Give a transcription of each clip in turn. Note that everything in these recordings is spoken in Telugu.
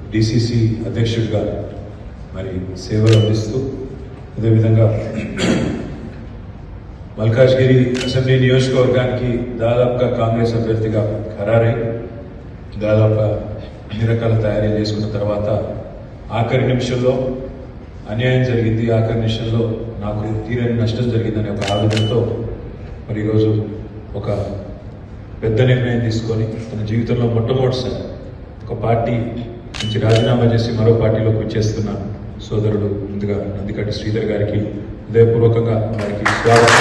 డిసిసి అధ్యక్షుడిగా మరి సేవలు అందిస్తూ అదేవిధంగా మల్కాజ్గిరి అసెంబ్లీ నియోజకవర్గానికి దాదాపుగా కాంగ్రెస్ అభ్యర్థిగా ఖరారై దాదాపుగా అన్ని రకాల తయారీ చేసుకున్న తర్వాత ఆఖరి నిమిషంలో అన్యాయం జరిగింది ఆఖరి నిమిషంలో నాకు తీరని నష్టం జరిగిందనే ఒక ఆవేదనతో మరి ఈరోజు ఒక పెద్ద నిర్ణయం తీసుకొని తన జీవితంలో మొట్టమొదటిసారి ఒక పార్టీ నుంచి రాజీనామా చేసి మరో పార్టీలోకి వచ్చేస్తున్న సోదరుడు ముందుగా నందికటి శ్రీధర్ గారికి హృదయపూర్వకంగా వారికి స్వాగతం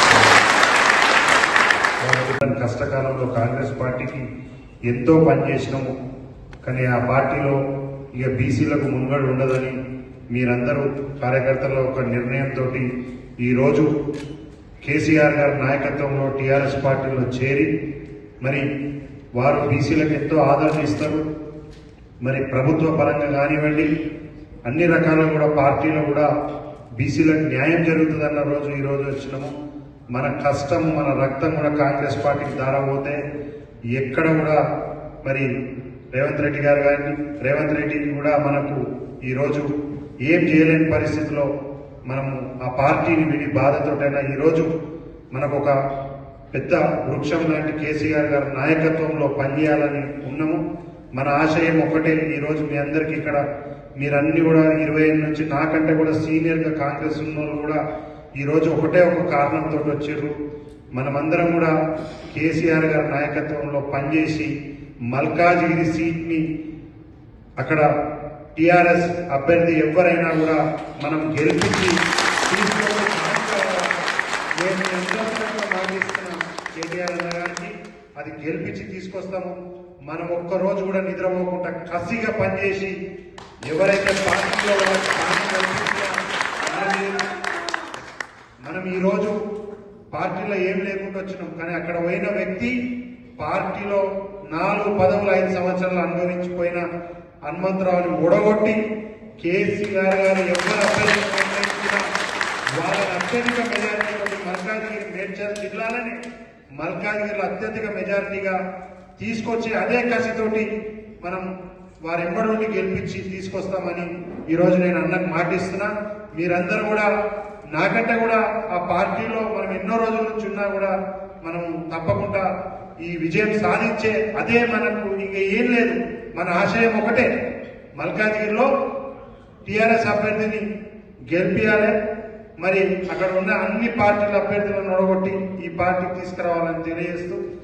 కష్టకాలంలో కాంగ్రెస్ పార్టీకి ఎంతో పనిచేసినాము కానీ ఆ పార్టీలో ఇక బీసీలకు మునుగడు ఉండదని మీరందరూ కార్యకర్తల ఒక నిర్ణయంతో ఈరోజు కేసీఆర్ గారి నాయకత్వంలో టీఆర్ఎస్ పార్టీలో చేరి మరి వారు బీసీలకు ఎంతో ఆదరణ ఇస్తారు మరి ప్రభుత్వ పరంగా కానివ్వండి అన్ని రకాలుగా కూడా పార్టీలో కూడా బీసీలకు న్యాయం జరుగుతుందన్న రోజు ఈ రోజు వచ్చినాము మన కష్టం మన రక్తం కూడా కాంగ్రెస్ పార్టీకి దారబోతే ఎక్కడ కూడా మరి రేవంత్ రెడ్డి గారు కానీ రేవంత్ రెడ్డి కూడా మనకు ఈరోజు ఏం చేయలేని పరిస్థితిలో మనము ఆ పార్టీని విడి బాధతోటైనా ఈరోజు మనకు ఒక పెద్ద వృక్షం లాంటి కేసీఆర్ గారి నాయకత్వంలో పనిచేయాలని ఉన్నాము మన ఆశయం ఒకటే ఈరోజు మీ అందరికీ ఇక్కడ మీరన్ని కూడా ఇరవై ఏళ్ళ నుంచి నాకంటే కూడా సీనియర్గా కాంగ్రెస్ ఉన్న వాళ్ళు కూడా ఈరోజు ఒకటే ఒక కారణంతో వచ్చారు మనమందరం కూడా కేసీఆర్ గారి నాయకత్వంలో పనిచేసి మల్కాజ్గిరి సీట్ని అక్కడ టిఆర్ఎస్ అభ్యర్థి ఎవరైనా కూడా మనం గెలిపించి తీసుకోవడం నేను మీ అందరి తరఫున మాటిస్తున్నాం కేటీఆర్ అన్న గారికి అది గెలిపించి తీసుకొస్తాము మనం ఒక్క రోజు కూడా నిద్రపోకుండా కసిగా పనిచేసి ఎవరైతే పార్టీలో వాళ్ళకి స్థానం కల్పించినా మనని మనం ఈరోజు పార్టీలో ఏం లేకుండా వచ్చినాం కానీ అక్కడ పోయిన వ్యక్తి పార్టీలో నాలుగు పదవులు ఐదు సంవత్సరాలు అనుభవించిపోయిన హనుమంతరావుని ఓడగొట్టి కేసీఆర్ గారు ఎవరు అభ్యర్థి నిర్ణయించినా వాళ్ళని అత్యధిక మెజారిటీతో మల్కాజ్గిరి మేడ్చల్ జిల్లాలని మల్కాజ్గిరిలో అత్యధిక మెజారిటీగా తీసుకొచ్చి అదే కసితోటి మనం వారి ఎంబడి గెలిపించి తీసుకొస్తామని ఈ రోజు నేను అన్నకు మాటిస్తున్నా మీరందరూ కూడా నాకంటే కూడా ఆ పార్టీలో మనం ఎన్నో రోజుల నుంచి ఉన్నా కూడా మనం తప్పకుండా ఈ విజయం సాధించే అదే మనకు ఇంక ఏం లేదు మన ఆశయం ఒకటే మల్కాజ్గిరిలో టిఆర్ఎస్ అభ్యర్థిని గెలిపియాలి మరి అక్కడ ఉన్న అన్ని పార్టీల అభ్యర్థులను ఒడగొట్టి ఈ పార్టీకి తీసుకురావాలని తెలియజేస్తూ